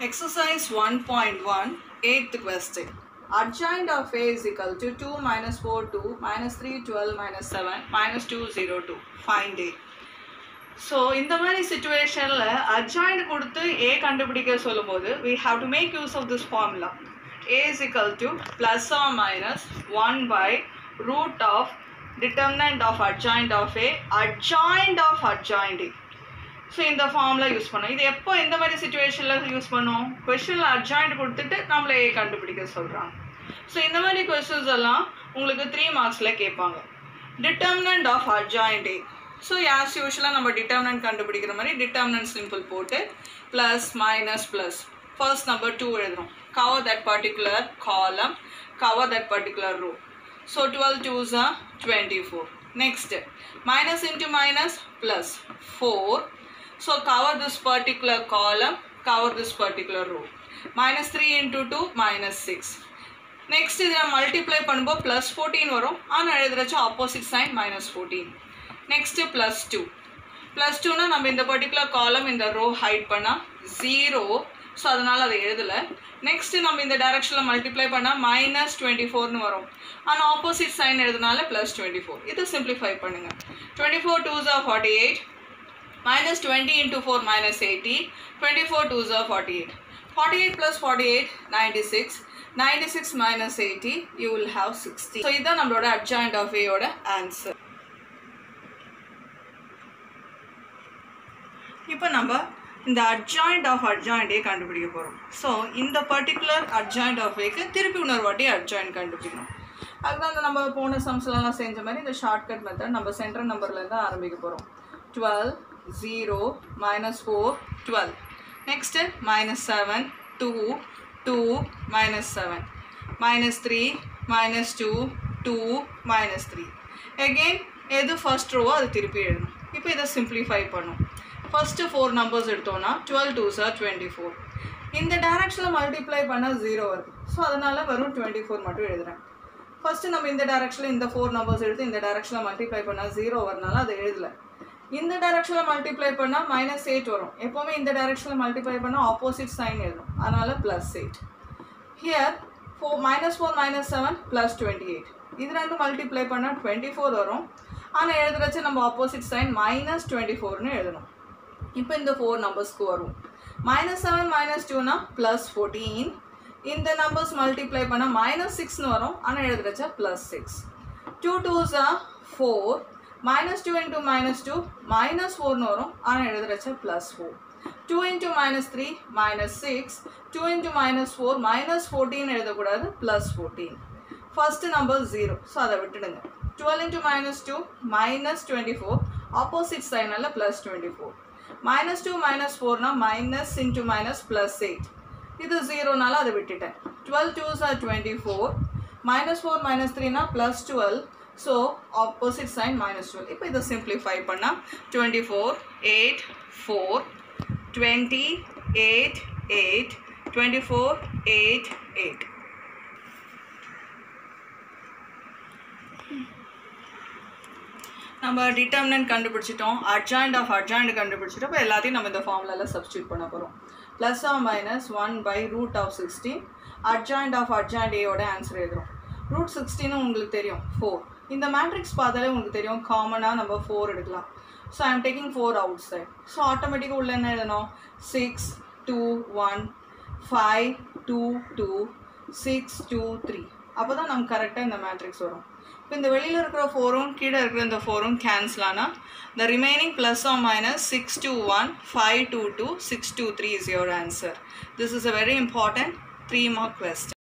Exercise 1.1, eighth question. Adjoint of A is equal to 2 minus 4, 2, minus 3, 12, minus 7, minus 2, 0, 2. Find A. So இந்த மாதிரி சுச்சுவேஷனில் adjoint கொடுத்து A கண்டுபிடிக்க சொல்லும்போது we have to make use of this formula A is equal to plus or minus one by root of determinant of adjoint of A adjoint of adjoint so இந்த formula use பண்ணோம் இது எப்போ எந்த மாதிரி சுச்சுவேஷனில் use பண்ணோம் கொஷனில் adjoint கொடுத்துட்டு நம்மளை ஏ கண்டுபிடிக்க சொல்கிறாங்க ஸோ இந்த மாதிரி கொஸ்டின்ஸ் எல்லாம் உங்களுக்கு த்ரீ மார்க்ஸில் கேட்பாங்க determinant of adjoint A so as யூஸ்வலாக நம்ம டிட்டர்மினன்ட் கண்டுபிடிக்கிற மாதிரி டிட்டர்மினன்ட் சிம்பிள் போட்டு plus minus plus first number two எழுதுறோம் cover that particular column cover that particular row so twelve twos are twenty four next minus into minus plus four so cover this particular column cover this particular row minus three into two minus six next இதில் multiply பண்ணும்போது plus fourteen வரும் ஆனால் எழுதுறச்சு opposite sign minus fourteen next plus two plus டூனா நம்ம இந்த particular column இந்த row hide பண்ணால் ஜீரோ ஸோ அதனால் அதை எழுதலை நெக்ஸ்ட்டு நம்ம இந்த டைரக்ஷனில் மல்டிப்ளை பண்ணால் மைனஸ் டுவெண்ட்டி ஃபோர்னு வரும் ஆனால் ஆப்போசிட் சைன் எழுதுனால ப்ளஸ் டுவெண்ட்டி ஃபோர் இதை சிம்பிளிஃபை பண்ணுங்கள் twenty four twos are forty eight minus 20 into 4 minus 80 24 2s are 48 48 plus 48 96 96 minus 80 you will have 60 so இதான் நம்மளோட adjoint of A யோட answer இப்போ நம்ம இந்த adjoint of adjoint A கண்டுபிடிக்க போகிறோம் ஸோ இந்த பர்டிகுலர் adjoint of Aக்கு திருப்பி இன்னொரு வாட்டி adjoint கண்டுபிடிக்கணும் அதுதான் இந்த நம்ம போன சம்ஸ்லாம் செஞ்ச மாதிரி இந்த ஷார்ட்கட் மெத்தட் நம்ம சென்ட்ரல் நம்பர்லேருந்து ஆரம்பிக்க போகிறோம் twelve zero minus four twelve next minus seven two two minus seven minus three minus two two minus three again எது ஃபர்ஸ்ட் ரோவோ அது திருப்பி எழுதணும் இப்போ இதை சிம்பிளிஃபை பண்ணும் ஃபஸ்ட்டு ஃபோர் நம்பர்ஸ் எடுத்தோன்னா twelve two sir twenty four இந்த டேரக்ஷனில் மல்டிப்ளை பண்ணால் ஜீரோ வருது ஸோ அதனால் வெறும் டுவெண்ட்டி ஃபோர் மட்டும் எழுதுகிறேன் ஃபஸ்ட்டு நம்ம இந்த டேரக்ஷனில் இந்த ஃபோர் நம்பர்ஸ் எடுத்து இந்த டேரக்ஷனில் மல்டிப்ளை பண்ணால் ஜீரோ வரனால அதை எழுதலை இந்த டைரக்ஷனில் மல்டிப்ளை பண்ணால் மைனஸ் எயிட் வரும் எப்போவுமே இந்த டைரக்ஷனில் மல்டிப்ளை பண்ணால் ஆப்போசிட் சைன் எழுதணும் அதனால் plus eight here four minus four minus seven plus twenty eight இது ரெண்டும் மல்டிப்ளை பண்ணால் டுவெண்ட்டி ஃபோர் வரும் ஆனால் எழுதுறச்சு நம்ம ஆப்போசிட் சைன் மைனஸ் டுவெண்ட்டி ஃபோர்னு எழுதணும் இப்போ இந்த ஃபோர் நம்பர்ஸ்க்கு வரும் மைனஸ் செவன் மைனஸ் டூனா ப்ளஸ் ஃபோர்டீன் இந்த நம்பர்ஸ் மல்டிப்ளை பண்ணால் மைனஸ் சிக்ஸ்னு வரும் ஆனால் எழுதுறச்சா ப்ளஸ் சிக்ஸ் டூ டூஸா four minus two into minus two minus ஃபோர்னு வரும் ஆனால் எழுதுறச்ச plus four two into minus three minus six two into minus four minus fourteen எழுதக்கூடாது plus fourteen first number zero so அதை விட்டுடுங்க twelve into minus two minus twenty four opposite சைனால் plus twenty four minus two minus ஃபோர்னா minus into minus plus eight இது ஜீரோனால அதை விட்டுட்டேன் twelve twos are twenty four minus four minus த்ரீனா plus twelve so opposite sign minus twelve இப்போ இதை simplify பண்ணால் twenty four eight four twenty eight eight twenty four eight eight நம்ம determinant கண்டுபிடிச்சிட்டோம் அட்ஜாயிண்ட் ஆஃப் அட்ஜாயிண்ட் கண்டுபிடிச்சிட்டோம் இப்போ எல்லாத்தையும் நம்ம இந்த ஃபார்முலாவில் சப்ஸ்டியூட் பண்ண போகிறோம் plus or minus one by root of sixteen adjoint of adjoint ஏயோட answer எழுதுறோம் ரூட் சிக்ஸ்டீனும் உங்களுக்கு தெரியும் ஃபோர் இந்த மேட்ரிக்ஸ் பார்த்தாலே உங்களுக்கு தெரியும் காமனாக நம்ம ஃபோர் எடுக்கலாம் so I'm taking four outside so ஆட்டோமேட்டிக்காக உள்ள என்ன எழுதணும் six two one five two two six two three அப்போ தான் நமக்கு கரெக்டாக இந்த மேட்ரிக்ஸ் வரும் இப்போ இந்த வெளியில் இருக்கிற ஃபோரும் கீழே இருக்கிற இந்த ஃபோரும் கேன்சல் ஆனால் the remaining plus or minus six two one five two two six two three is your answer this is a very important three mark question